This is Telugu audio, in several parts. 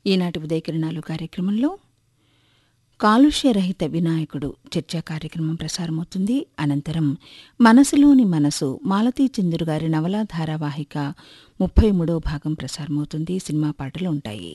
ఈనాటి ఉదయకిరణాలు కార్యక్రమంలో కాలుష్యరహిత వినాయకుడు చర్చా కార్యక్రమం ప్రసారమవుతుంది అనంతరం మనసులోని మనసు మాలతీ చంద్రు గారి నవలా ధారావాహిక ముప్పై మూడవ భాగం ప్రసారమవుతుంది సినిమా పాటలు ఉంటాయి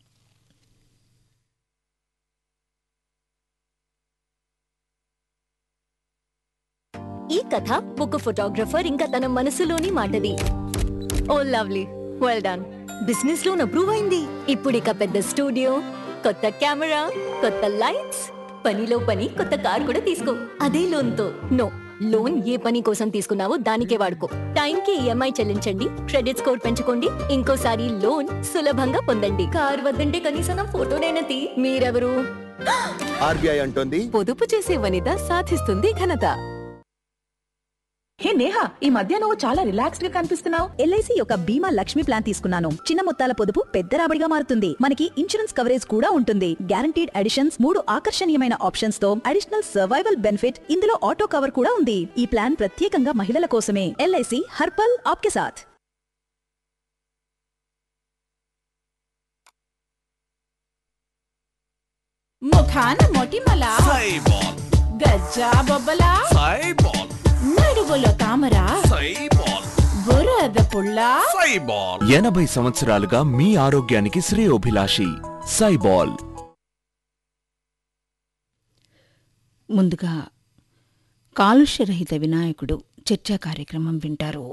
ఈ కథ ఒక ఫోటోగ్రఫర్ ఇంకా తన మనసులోని మాటది ఓ lovely well done business loan approve అయింది ఇప్పుడు ఇక పెద్ద స్టూడియో కొత్త కెమెరా కొత్త లైట్స్ పనిలో పని కొత్త కార్ కూడా తీసుకో అదే లోన్ తో నో లోన్ ఏ పని కోసం తీసుకున్నావో దానికే వాడుకో టైం కి ఈఎంఐ చెల్లించండి క్రెడిట్ స్కోర్ పెంచుకోండి ఇంకోసారి లోన్ సులభంగా పొందండి కార్ వద్దంటే కనీసం నా ఫోటోనైనా తీ మీరెవరు ఆర్బీఐ అంటోంది పొదుపు చేసే వనిత సాధిస్తుంది ఘనత హే నేహా ఈ మధ్య నువ్వు చాలా రిలాక్స్డ్ గా కనిపిస్తున్నావు ఎల్ఐసి యొక్క బీమా లక్ష్మి ప్లాన్ తీసుకున్నాను చిన్న మొత్తాల పొదుపు పెద్ద రాబడిగా మారుతుంది మనకి ఇన్సూరెన్స్ కవరేజ్ కూడా ఉంటుంది గ్యారంటీడ్ అడిషన్స్ మూడు ఆకర్షణీయమైన ఆప్షన్స్ తో అడిషనల్ సర్వైవల్ బెనిఫిట్ ఇందులో ఆటో కవర్ కూడా ఉంది ఈ ప్లాన్ ప్రత్యేకంగా మహిళల కోసమే ఎల్ఐసి హర్పల్ ఆప్కే సాథ్ ముఖాన మొటిమల సైబాల్ గజ్జా బొబ్బల సైబాల్ నడుగులో తామర సైబాల్ బురద పుల్ల సైబాల్ ఎనభై సంవత్సరాలుగా మీ ఆరోగ్యానికి శ్రేయోభిలాషి సైబాల్ ముందుగా కాలుష్యరహిత వినాయకుడు చర్చా కార్యక్రమం వింటారు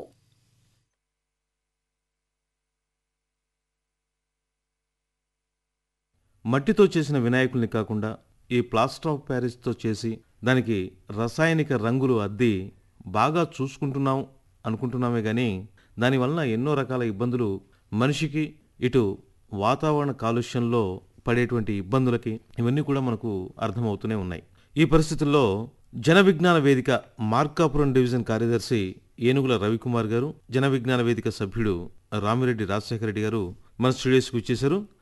మట్టితో చేసిన వినాయకుల్ని కాకుండా ఈ ప్లాస్టర్ ఆఫ్ ప్యారిస్తో చేసి దానికి రసాయనిక రంగులు అద్ది బాగా చూసుకుంటున్నాం అనుకుంటున్నామే కానీ దానివలన ఎన్నో రకాల ఇబ్బందులు మనిషికి ఇటు వాతావరణ కాలుష్యంలో పడేటువంటి ఇబ్బందులకి ఇవన్నీ కూడా మనకు అర్థమవుతూనే ఉన్నాయి ఈ పరిస్థితుల్లో జన విజ్ఞాన వేదిక మార్కాపురం డివిజన్ కార్యదర్శి ఏనుగుల రవికుమార్ గారు జన విజ్ఞాన వేదిక సభ్యుడు రామిరెడ్డి రాజశేఖర రెడ్డి గారు మన స్టూడియోస్కి వచ్చేశారు